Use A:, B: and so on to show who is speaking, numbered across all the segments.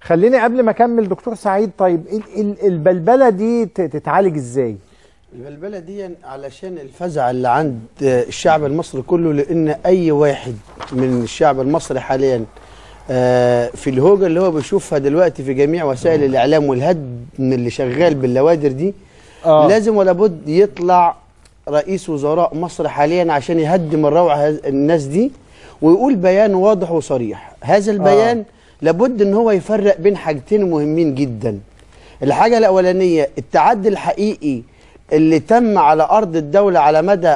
A: خليني قبل ما اكمل دكتور سعيد طيب ال- ال- البلبله دي ت- تتعالج ازاي
B: البلبله دي علشان الفزع اللي عند الشعب المصري كله لان اي واحد من الشعب المصري حاليا آه، في الهوجه اللي هو بيشوفها دلوقتي في جميع وسائل الاعلام والهدم اللي شغال باللوادر دي
A: آه.
B: لازم ولا بد يطلع رئيس وزراء مصر حاليا عشان يهدم الروعه هز- الناس دي ويقول بيان واضح وصريح هذا البيان لابد ان هو يفرق بين حاجتين مهمين جدا الحاجه الاولانيه التعدي الحقيقي اللي تم على ارض الدوله على مدى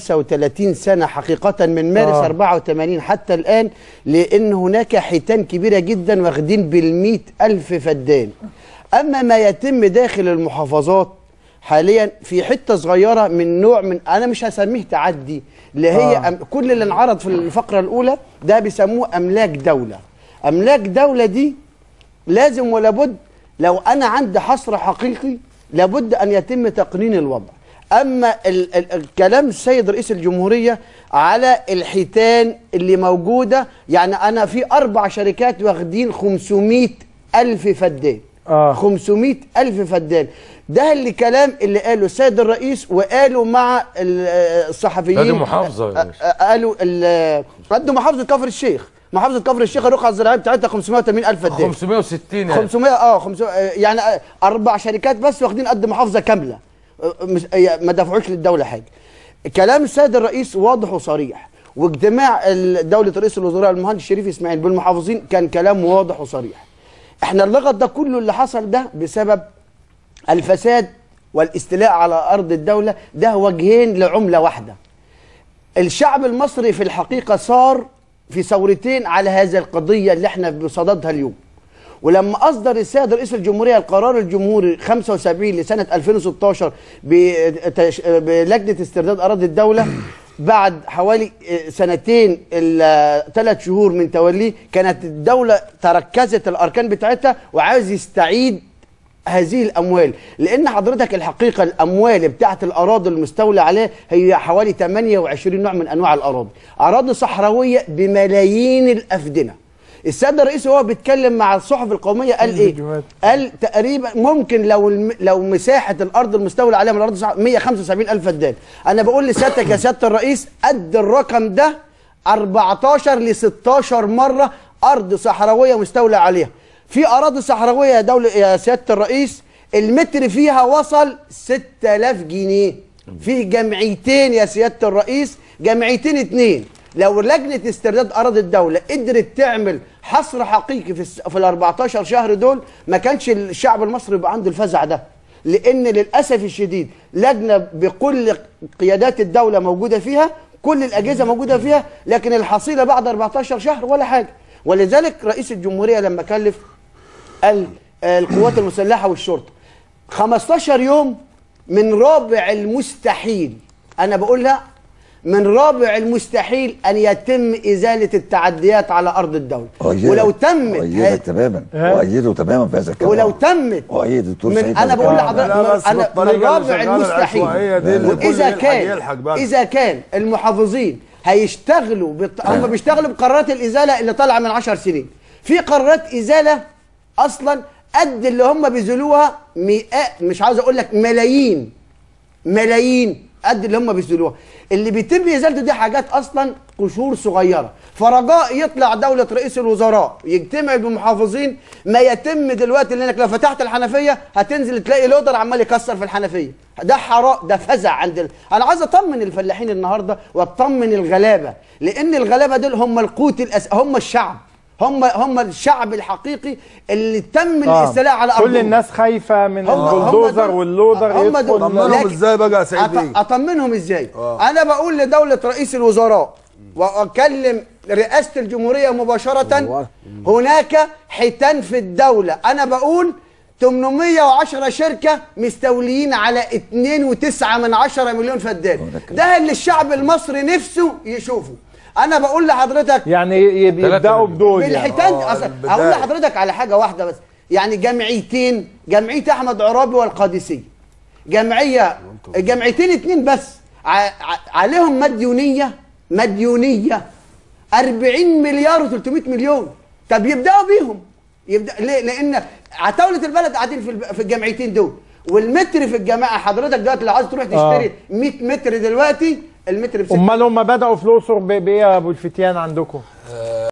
B: 35 سنه حقيقه من مارس
A: آه.
B: آه. 84 حتى الان لان هناك حيتان كبيره جدا واخدين بال ألف فدان اما ما يتم داخل المحافظات حاليا في حته صغيره من نوع من انا مش هسميه تعدي اللي هي
A: آه.
B: أم كل اللي انعرض في الفقره الاولى ده بيسموه املاك دوله املاك دوله دي لازم ولا بد لو انا عندي حصر حقيقي لابد ان يتم تقنين الوضع اما ال ال الكلام السيد رئيس الجمهوريه على الحيتان اللي موجوده يعني انا في اربع شركات واخدين 500 الف فدان
A: آه.
B: 500 الف فدان ده اللي كلام اللي قاله السيد الرئيس وقاله مع ال- الصحفيين
C: ده دي محافظة يا
B: آه،
C: باشا.
B: آه، قالوا ال- قد محافظه كفر الشيخ محافظه كفر الشيخ الرقعه الزراعيه بتاعتها 580 الف فدان
C: 560 يعني
B: 500 اه 500 آه، يعني آه، اربع شركات بس واخدين قد محافظه كامله آه، مش آه، ما دفعوش للدوله حاجه كلام السيد الرئيس واضح وصريح واجتماع ال- دوله رئيس الوزراء المهندس شريف اسماعيل بالمحافظين كان كلام واضح وصريح احنا اللغط ده كله اللي حصل ده بسبب الفساد والاستيلاء على ارض الدوله ده وجهين لعمله واحده الشعب المصري في الحقيقة صار في ثورتين على هذه القضية اللي احنا بصددها اليوم ولما أصدر السيد رئيس الجمهورية القرار الجمهوري 75 لسنة 2016 بتش- بلجنة استرداد أراضي الدولة بعد حوالي اه، سنتين ثلاث شهور من توليه كانت الدولة تركزت الأركان بتاعتها وعاوز يستعيد هذه الاموال لان حضرتك الحقيقه الاموال بتاعت الاراضي المستولى عليها هي حوالي 28 نوع من انواع الاراضي اراضي صحراويه بملايين الافدنه السيد الرئيس وهو بيتكلم مع الصحف القوميه قال ايه
A: الفيديوهات.
B: قال تقريبا ممكن لو الم... لو مساحه الارض المستولى عليها من الارض صح... 175 الف فدان انا بقول لسيادتك يا سياده الرئيس قد الرقم ده 14 ل 16 مره ارض صحراويه مستولى عليها في اراضي صحراويه يا دوله يا سياده الرئيس المتر فيها وصل 6000 جنيه في جمعيتين يا سياده الرئيس جمعيتين اتنين لو لجنه استرداد اراضي الدوله قدرت تعمل حصر حقيقي في الس- في ال 14 شهر دول ما كانش الشعب المصري يبقى عنده الفزع ده لان للاسف الشديد لجنه بكل قيادات الدوله موجوده فيها كل الاجهزه موجوده فيها لكن الحصيله بعد 14 شهر ولا حاجه ولذلك رئيس الجمهوريه لما كلف ال- القوات المسلحه والشرطه 15 يوم من رابع المستحيل انا بقول لا من رابع المستحيل ان يتم ازاله التعديات على ارض الدوله
D: أؤيدك-
B: ولو تمت
D: أؤيدك تماما أؤيده تماما في هذا الكلام
B: ولو تمت
D: أؤيد الدكتور
B: من
D: سعيد
B: انا
D: هذا
B: بقول
D: الكلام.
B: لحضرتك
E: لا، بس
B: انا من
E: بالطريقة اللي
B: رابع
E: شغالة
B: المستحيل
E: العشوائية دي اللي كل
B: واذا
E: يلحق
B: كان
E: يلحق بقى.
B: اذا كان المحافظين هيشتغلوا بط... هم بيشتغلوا بقرارات الازاله اللي طالعه من 10 سنين في قرارات ازاله اصلا قد اللي هم بيزولوها مئات مش عاوز اقول لك ملايين ملايين قد اللي هم بيزولوها اللي بيتم ازالته دي حاجات اصلا قشور صغيره فرجاء يطلع دوله رئيس الوزراء يجتمع بمحافظين ما يتم دلوقتي لانك لو فتحت الحنفيه هتنزل تلاقي لودر عمال يكسر في الحنفيه ده حراء ده فزع عند ال... انا عايز اطمن الفلاحين النهارده واطمن الغلابه لان الغلابه دول هم القوت الأس... هم الشعب هم هم الشعب الحقيقي اللي تم
A: آه.
B: الاستيلاء على
A: كل
B: ارضهم
A: الناس خايفه من
B: هم- هم
A: البلدوزر
B: دول-
A: واللودر
B: هم
A: يدخل
B: دول.
E: طمنهم
B: لكن-
E: ازاي بقى يا سعيد
B: أط-
E: بيه
B: اطمنهم ازاي
E: آه.
B: انا بقول لدوله رئيس الوزراء واكلم رئاسه الجمهوريه مباشره هناك حيتان في الدوله انا بقول 810 شركه مستوليين على 2.9 من 10 مليون فدان ده اللي الشعب المصري نفسه يشوفه انا بقول لحضرتك
A: يعني ي- يبداوا بدول يعني
B: بالحيتان
E: آه،
B: أصل-
E: البداية.
B: هقول لحضرتك على حاجه واحده بس يعني جمعيتين جمعيه احمد عرابي والقادسيه جمعيه جمعيتين اتنين بس ع... ع... عليهم مديونيه مديونيه 40 مليار و300 مليون طب يبداوا بيهم يبدا ليه؟ لان عتاوله البلد قاعدين في الب- في الجامعتين دول والمتر في الجامعه حضرتك دلوقتي لو عايز تروح تشتري
A: آه.
B: 100 متر دلوقتي المتر ب
A: امال هم بداوا في الاقصر ب- بايه يا ابو الفتيان عندكم